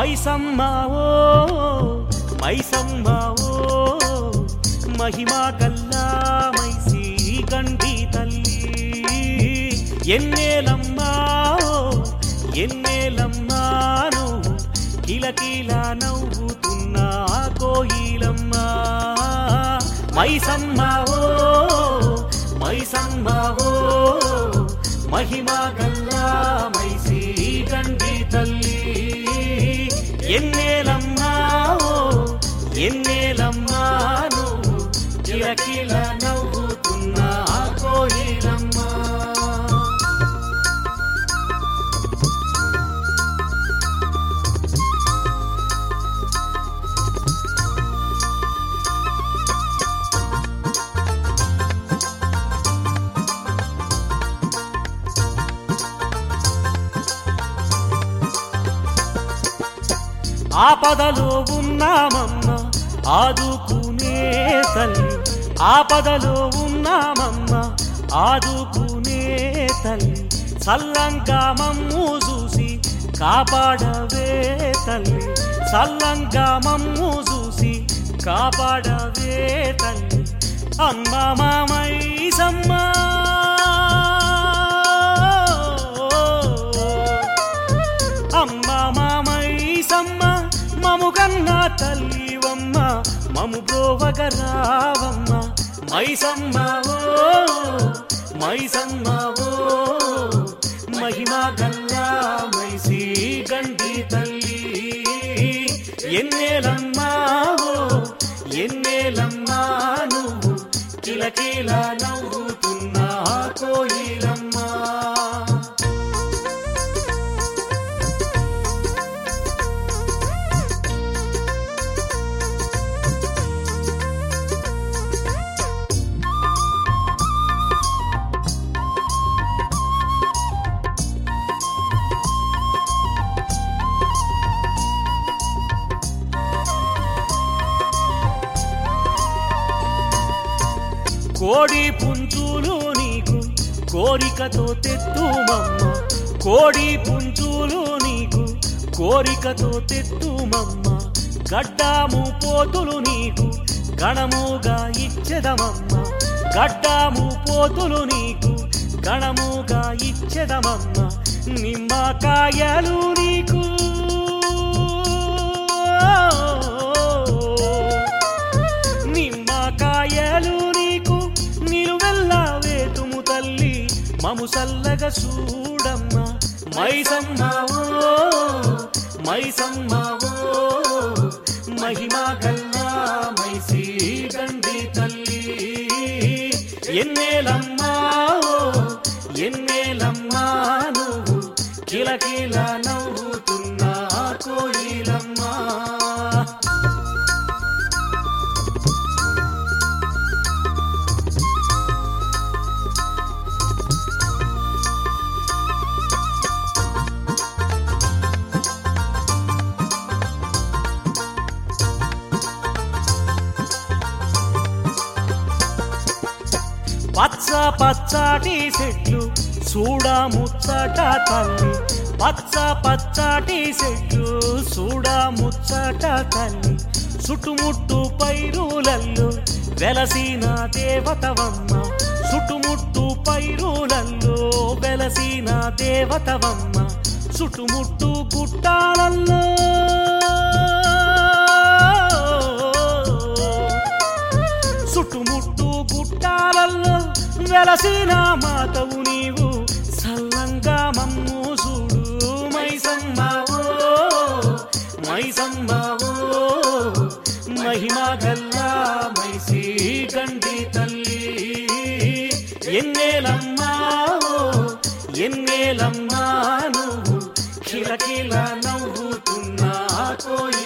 మైసమ్మావో మైసమ్మావో మహిమా కల్లా మైసి గండి తల్లి ఎన్నేలమ్మావో ఎన్నేలమ్మాను కిలకిల నవ్వుతున్నా కోయిలమ్మా మైసమ్మావో మైసమ్మావో మహిమా గల్లా మైసి గండి తల్లి ఎన్నేలమ్మావో ఎన్నేలమ్మాను కిలకిల నవ్వుతున్నా కోయిలమ్మా ఆపదలో ఉన్నామమ్మ ఆదుకునే తల్లి ఆపదలో ఉన్నామమ్మ ఆదుకునే తల్లి సల్లంగా మమ్ము చూసి కాపాడవే తల్లి సల్లంగా మమ్ము చూసి కాపాడవే తల్లి అమ్మ మామైసమ్మా అమ్మ మామైసమ్మ మము కన్నా తల్లివమ్మ మము బ్రోవగరావమ్మ మైసమ్మ ఓ మైసమ్మ ఓ మహిమా గల్లా మైసి గండి తల్లి ఎన్నేలమ్మా ఓ ఎన్నేలమ్మా నువ్వు కిలకిల నవ్వుతున్నా కోయిలమ్మా కోడి పుంజులు నీకు కోరికతో తెత్తుమమ్మ కోడి పుంజులు నీకు కోరికతో తెత్తుమమ్మ గడ్డాము పోతులు నీకు గణముగా ఇచ్చెదమమ్మ గడ్డాము పోతులు నీకు గణముగా ఇచ్చెదమమ్మ నిమ్మకాయలు నీకు నిమ్మకాయలు నీకు నిలువెల్లా వేతుము తల్లి మము సల్లగా చూడమ్మ మైసమ్మావో మైసమ్మావో మహిమా గల్లా మైసి గండి తల్లి ఎన్నేలమ్మావో ఎన్నేలమ్మా నువ్వు కిలకిల నవ్వుతున్నా కోయిలమ్మా పచ్చ పచ్చటి చెట్లు చూడ ముచ్చట తల్లి పచ్చ పచ్చటి చెట్లు చూడ ముచ్చట తల్లి చుట్టుముట్టు పైరులల్లో వెలసిన దేవతవమ్మ చుట్టుముట్టు పైరులల్లో వెలసిన దేవతవమ్మ చుట్టుముట్టు గుట్టాలల్లో చుట్టుముట్టు గుట్టాలల్లో వెలసిన మాతవు నీవు సల్లంగా మమ్ము చూడు మైసమ్మావో మైసమ్మావో మహిమా గల్లా మైసి గండి తల్లి ఎన్నేలమ్మావో ఎన్నేలమ్మా నువ్వు కిలకిల నవ్వుతున్నా కోయి